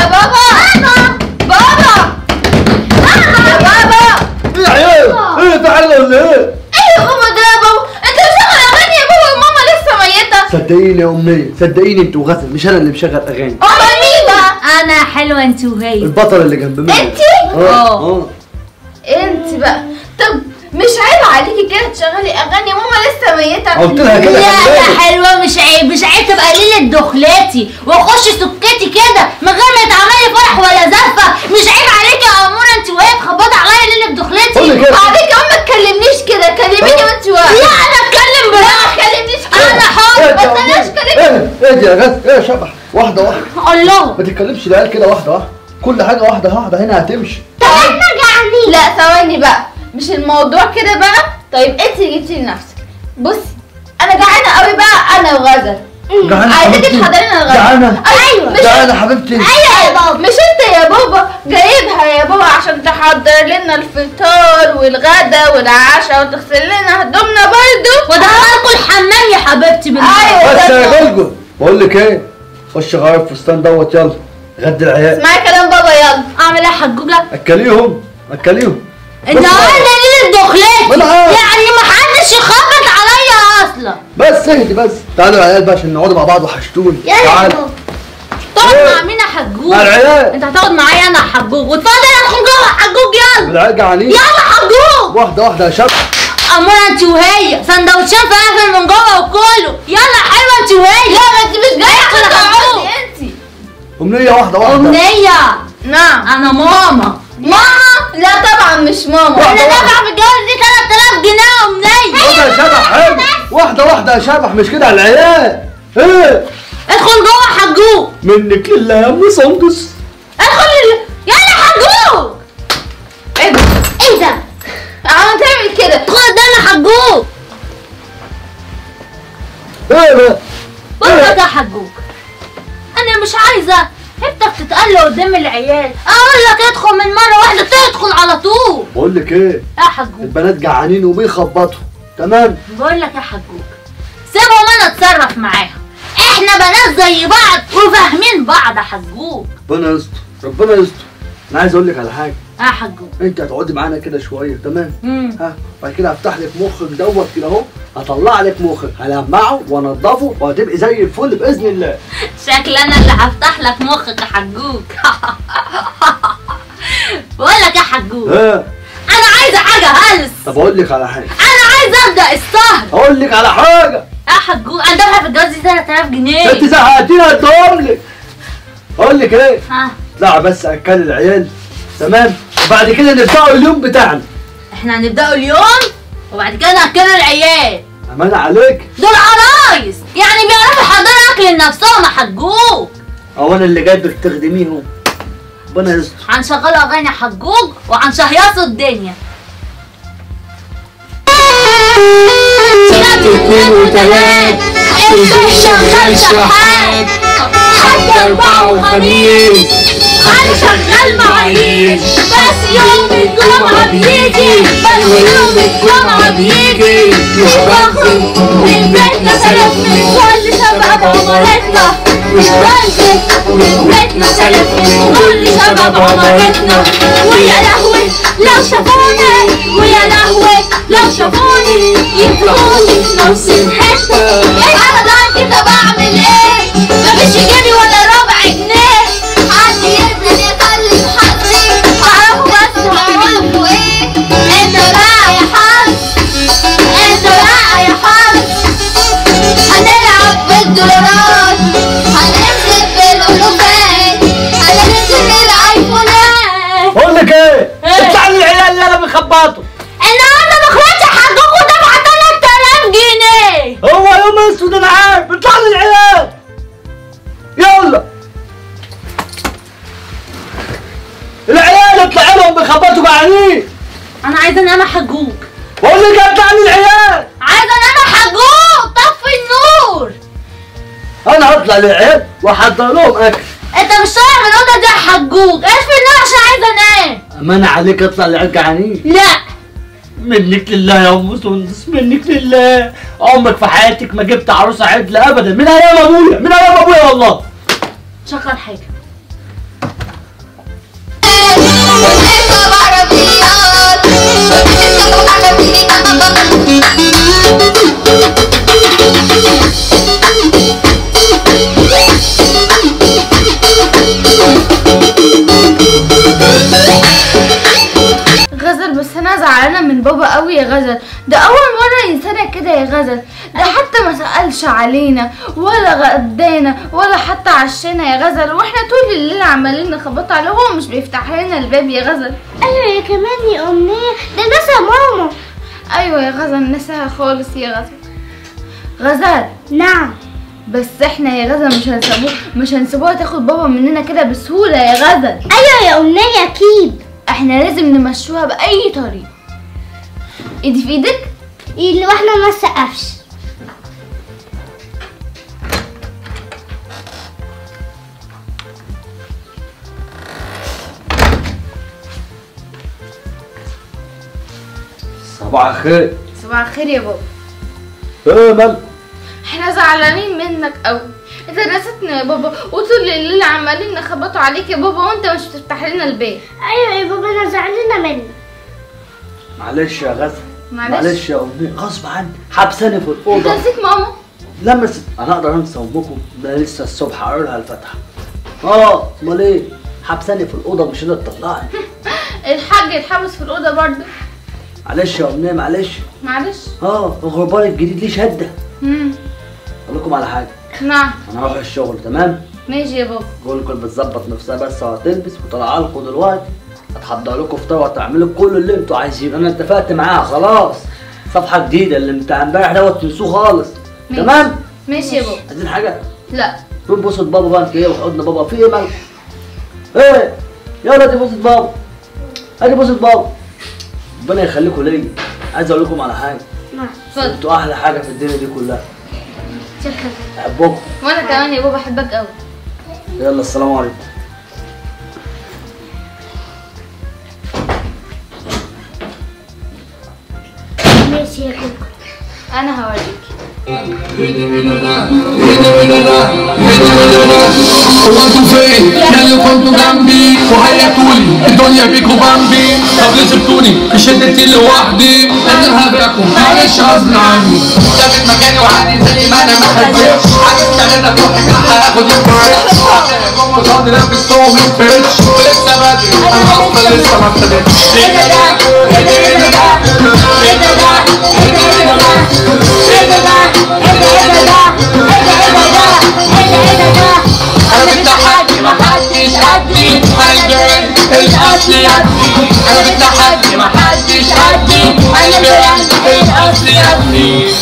يا بابا بابا يا بابا ايه يا عيال ايه تعالى ولا ايه ايه يا بابا ده يا بابا انت مشغل اغاني يا بابا وماما لسه ميته صدقيني يا امنيه صدقيني انت وغزل مش انا اللي مشغل اغاني امال مين بقى انا حلوه انت وهي البطل اللي جنب مني انتي؟ اه اه. اه انت بقى طب مش عيب عليكي كده تشغلي اغاني ماما لسه ميته قلت لها لا كده خلي يا بالك. حلوه مش عيب مش عيب تبقى ليله دخلاتي واخش سكتي كده من غير ما يتعمل لي فرح ولا زفه مش عيب عليكي يا اموره انت وهي تخبطي عليا ليله قولي دخلتي كده. بعدين كمان ما تكلمنيش كده كلميني وانت واقفه لا انا اتكلم لا ما براحتي تكلمنيش انا كده حر ايه ما تستناش كده ايه ايه دي يا غزل ايه يا شبح واحده واحده الله ما تتكلمش العيال كده واحده واحده كل حاجه واحده واحده هنا هتمشي طب احنا جعانين لا ثواني بقى مش الموضوع كده بقى طيب انت اللي جبتي لنفسك بصي انا جعانه قوي بقى انا وغزل جعانة عايزاكي حبيبتي؟ تحضري لنا الغدا جعانة؟ ايوه مش جعانة حبيبتي ايوه يا بابا مش انت يا بابا جايبها يا بابا عشان تحضر لنا الفطار والغدا والعشاء وتغسل لنا هدومنا برضو ودخلكوا الحمام يا حبيبتي بالله ايوه بس ده يا جلجل بقول لك ايه خش غير الفستان دوت يلا غدي العيال اسمعي كلام بابا يلا اعمل ايه يا حجوجه اكليهم اكليهم النهارده ليله دخلتي ما أنا عارف. يعني ما حدش يخبط عليا اصلا بس اهدي بس تعالوا يا عيال بقى عشان نقعدوا مع بعض وحشتوني تعالوا تقعد إيه؟ مع مين يا حجوج مع العيال انت هتقعد معايا انا يا حجوج واتفضل ادخل جوه يا حجوج يلا العيال جعانين يلا حجوج واحده واحده يا شباب امورة انت وهي سندوتشين فلافل من جوه وكله يلا حلوه انت وهي لا ما انت مش جايه ادخل عشان يا حجوج. تقعدي انت امنيه واحده واحده امنيه نعم انا ماما ماما لا طبعا مش ماما واحدة انا واحدة. دافعه في الجواز دي 3000 جنيه يا امنيه واحده يا شبح حلو واحده واحده يا شبح مش كده على العيال ايه ادخل جوه حجوج منك لله يا ام سندس ادخل ال- يلا حجوج ايه ده ايه ده عم تعمل كده ادخل قدامنا حجوج ايه بقى بص يا حجوج انا مش عايزه هبتك تتقل قدام العيال اقول لك ادخل من مره واحده تدخل على طول بقول لك ايه يا حجوج البنات جعانين وبيخبطوا تمام بقول لك يا حجوج سيبهم انا اتصرف معاهم احنا بنات زي بعض وفاهمين بعض يا حجوج ربنا يستر ربنا يستر انا عايز اقول لك على حاجه يا حجوج انت هتقعدي معانا كده شويه تمام مم. ها بعد كده هفتح لك مخك دوت كده اهو هطلع لك مخك هلمعه وانضفه وهتبقي زي الفل باذن الله شكل انا اللي هفتح لك مخك يا حجوج بقول لك يا حجوج ها انا عايزه حاجه هلس طب اقول لك على حاجه انا عايزه ابدا السهر اقول لك على حاجه يا حجوج انا دافعه في الجواز دي 3000 جنيه انت زهقتيني هديهم لك اقول لك ايه ها اطلع بس اكل العيال تمام وبعد كده نبداوا اليوم بتاعنا احنا هنبداوا اليوم وبعد كده ناكلوا العيال امان عليك دول عرايس يعني بيعرفوا يحضروا اكل لنفسهم يا حجوج او انا اللي جايبك تخدميهم ربنا يستر هنشغلوا اغاني حجوج وهنشهيصوا الدنيا اتنين وتلات البيت شغال شحات حتى أربعة وخميس هنشغل معايير بس يوم الجمعة بيجي بس يوم الجمعة بيجي مش باخد من بيتنا سلف من كل شباب عمارتنا مش باخد من بيتنا سلف من كل شباب عمارتنا ويا لهوي لو شافوني ويا لهوي لو شافوني يفرقوني في نفس الحتة ايه انا ده كده بعمل ايه مفيش في جيبي ولا ربع جنيه حد ينزل يخلي حظي اعرفه بس هقوله ايه انت بقى يا حظ انت بقى يا حظ هنلعب بالدولارات هنمسك بالالوفات هننزل الايفونات بقول لك ايه إيه؟ اطلع لي العيال اللي انا بخبطه النهارده مخرجش حقكم دفع 3000 جنيه هو يوم اسود انا عارف اطلع لي العيال يلا العيال اطلع لهم بيخبطوا جعانين انا عايزه انام حجوج بقول لك اطلع لي العيال عايزه انام حجوج طفي النور انا هطلع للعيال واحضر لهم اكل انت مش طالع من الاوضه دي يا حجوج اطفي النور عشان عايزه انام امان عليك اطلع للعيال جعانين لا منك لله يا ام سندس منك لله عمرك في حياتك ما جبت عروسه عدله ابدا من ايام ابويا من ايام ابويا والله شغل حاجه يا غزل ده اول مره ينسانا كده يا غزل ده حتى ما سالش علينا ولا غدانا ولا حتى عشانا يا غزل واحنا طول الليل عمالين نخبط عليه وهو مش بيفتح لنا الباب يا غزل ايوه يا كمان يا امنيه ده نسى ماما ايوه يا غزل نساها خالص يا غزل غزل نعم بس احنا يا غزل مش هنسيبوه مش هنسيبوها تاخد بابا مننا كده بسهوله يا غزل ايوه يا امنيه اكيد احنا لازم نمشوها باي طريقه ايدي في ايدك اللي واحنا ما نسقفش صباح الخير صباح الخير يا بابا ايه مال احنا زعلانين منك قوي انت نسيتنا يا بابا وطول الليل عمالين نخبطوا عليك يا بابا وانت مش بتفتح لنا الباب ايوه يا بابا انا زعلانه منك معلش يا غزل معلش. معلش يا امي غصب عني حبساني في انت الاوضه نسيت ماما لما ست... انا اقدر انسى امكم ده لسه الصبح هقول لها الفاتحه اه امال ايه حبساني في الاوضه مش قادر تطلعني الحاج اتحبس في الاوضه برضه معلش يا امنيه معلش معلش اه الغربال الجديد ليه شده امم اقول لكم على حاجه نعم انا هروح الشغل تمام ماشي يا بابا بقول لكم بتظبط نفسها بس وهتلبس وطالعه لكم دلوقتي هتحضر لكم فطار وهتعملوا كل اللي انتوا عايزينه انا اتفقت معاها خلاص صفحه جديده اللي بتاع امبارح دوت تنسوه خالص ماشي. تمام ماشي يا بابا عايزين حاجه لا روح بوسة بابا بقى انت ايه وحضن بابا في ايه مالك ايه يلا دي بوسة بابا ادي بوسة بابا ربنا يخليكم ليا عايز اقول لكم على حاجه نعم اتفضل انتوا احلى حاجه في الدنيا دي كلها شكرا احبكم وانا كمان يا بابا احبك قوي يلا السلام عليكم ماشي يا كوكو انا هوريك هو انتوا فين؟ يا اللي كنتوا جنبي وهياكولي الدنيا بيكوا بامبي طب ليه سبتوني في شدتي لوحدي انا هبيعكم معلش غصب عني ثابت مكاني وعادي زي ما انا ما خدتش عاجبني انا تروحي كده هاخد البريك جوه قصادي لابس توم الفيتش ولسه بدري انا اصلا لسه ما ابتديتش ايه ده ده؟ ايه ده ايه ده ده؟ ايه ده ده؟ ايه ده ايه ده ده؟ ايه ده ده؟ ايه ده ايه ده ده؟ ايه ده ايه ده ده؟ ايه ده ايه ده ده؟ انا بالتحدي محدش قدي قلبي الاصل يدي انا بالتحدي محدش قدي قلبي الاصل يدي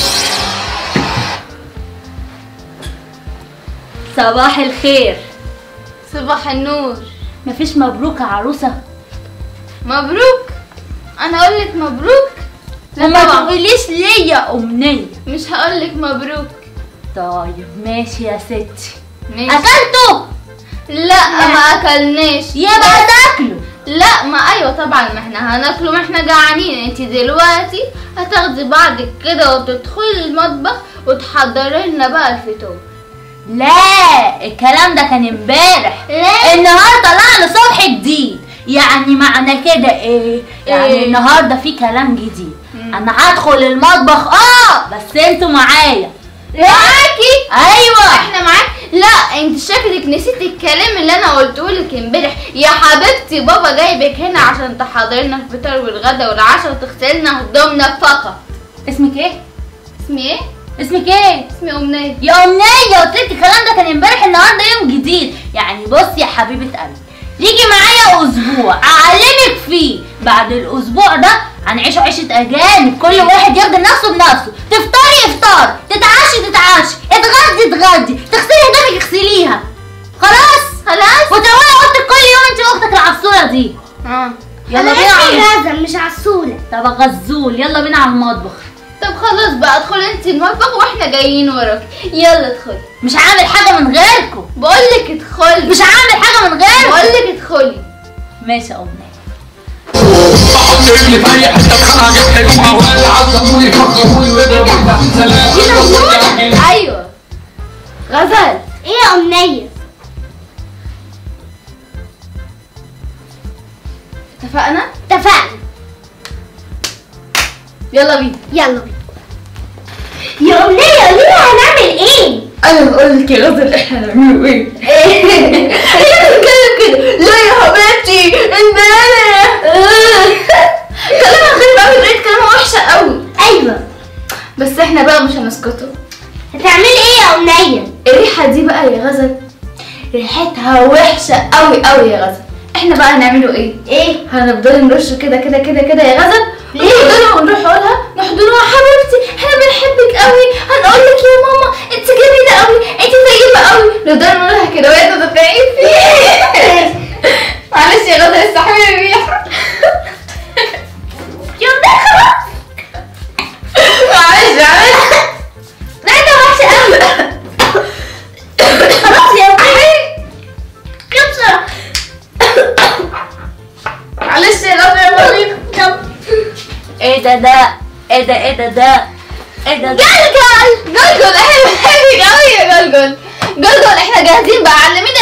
صباح الخير صباح النور مفيش مبروك يا عروسة مبروك انا اقول لك مبروك لا وما طبعا تقوليش ليه يا أمنية مش هقول لك مبروك طيب ماشي يا ستي ماشي أكلته لا ما اكلناش يبقى تاكله لا ما ايوه طبعا ما احنا هناكله ما احنا جعانين انت دلوقتي هتاخدي بعضك كده وتدخلي المطبخ وتحضري لنا بقى الفطار لا الكلام ده كان امبارح ليه؟ النهارده طلعنا صبح جديد يعني معنى كده ايه يعني إيه؟ النهارده في كلام جديد مم. انا هدخل المطبخ اه بس انتوا معايا معاكي ايوه احنا معاك لا انت شكلك نسيت الكلام اللي انا قلته لك امبارح يا حبيبتي بابا جايبك هنا عشان تحضري لنا الفطار والغدا والعشاء وتغسلي لنا هدومنا فقط اسمك ايه اسمي ايه اسمك ايه اسمي امنيه يا أمنية قلت لك الكلام ده كان امبارح النهارده يوم جديد يعني بصي يا حبيبة قلبي ليجي معايا أسبوع أعلمك فيه بعد الأسبوع ده هنعيشوا عيشة أجانب كل واحد يخدم نفسه بنفسه تفطري إفطار تتعشي تتعشي اتغدي تغدي تغسلي هدومك اغسليها خلاص خلاص وتروحي أوضتك كل يوم أنت وأختك العسولة دي اه يلا انا بينا اسمي على غزل مش عسوله طب غزول يلا بينا على المطبخ طب خلاص بقى ادخلي انت المطبخ واحنا جايين وراك يلا ادخلي مش عامل حاجة من غيركم بقول لك ادخلي مش عامل حاجة من غيركم بقول لك ادخلي ماشي يا أمنية بحط رجلي في اي حته بخلع جبت حلوها ولا عصبوني يفكروني ويضربوا سلام ايوه غزل ايه يا امنيه اتفقنا اتفقنا يلا بينا يلا بينا يا امنيه ليه هنعمل ايه انا بقول لك يا غزل احنا هنعمله ايه؟ ايه بتتكلم كده لا يا حبيبتي امبارح كلامها غريب قوي بقيت كلامها وحشه ريحتها وحشه قوي قوي يا غزل احنا بقى هنعمله ايه ايه هنفضل نرش كده كده كده كده يا غزل ونفضل ونروح نقولها نحضنها حبيبتي احنا بنحبك قوي هنقول لك يا ماما انت جميله قوي انت طيبه قوي نفضل نقولها كده وهي تتفاعل فيه معلش يا غزل استحملي الريحه يوم ده خلاص معلش معلش ريحتها وحشه قوي خلاص يا ابني كبسه معلش يا غزل يا مريم ايه ده ده ايه ده ايه ده ده ايه ده ده جلجل جلجل احنا بنحبك قوي يا جلجل جلجل احنا جاهزين بقى علمينا